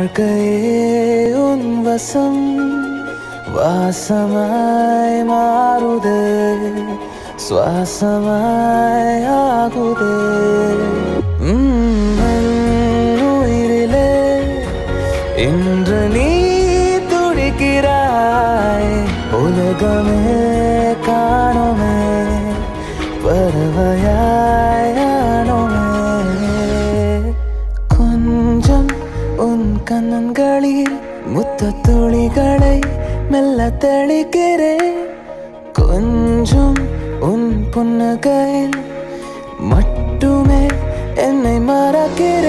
வாழ்க்கையே உன் வசம் வாசமாய் மாறுதே சுவாசமாய் ஆகுதே உம், என் உயிரிலே இன்று நீ துடிக்கிறாய் உலகமே காணுமே பறவையானோமே கொஞ்சம் உன் கண்ணன்களில் முத்த துளிகளை மெல்ல தெளிக்கிறேன் கொஞ்சம் உன் புன்னகையில் மட்டுமே என்னை மறக்கிறேன்